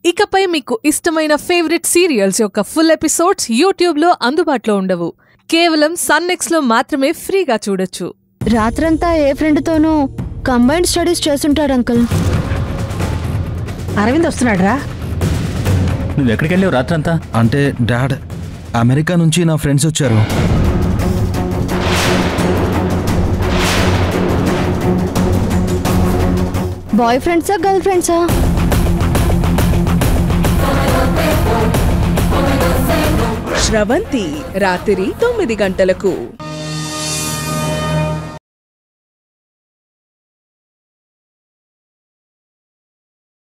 ఇకపై మీకు ఇష్టమైన ఫేవరెట్ సీరియల్స్ యొక్క ఫుల్ ఎపిసోడ్స్ యూట్యూబ్లో అందుబాటులో ఉండవు కేవలం సన్నెక్స్లో మాత్రమే ఫ్రీగా చూడొచ్చు రాత్రంతా ఏ ఫ్రెండ్తోనూ కంబైన్డ్ స్టడీస్ చేస్తుంటాడు అంకుల్ అరవింద్ వస్తున్నాడు రా నువ్వు ఎక్కడికి వెళ్ళావు రాత్రంతా అంటే డాడ్ అమెరికా నుంచి నా ఫ్రెండ్స్ వచ్చారు బాయ్ ఫ్రెండ్సా గర్ల్ ఫ్రెండ్సా స్రవంతి రాత్రి తొమ్మిది గంటలకు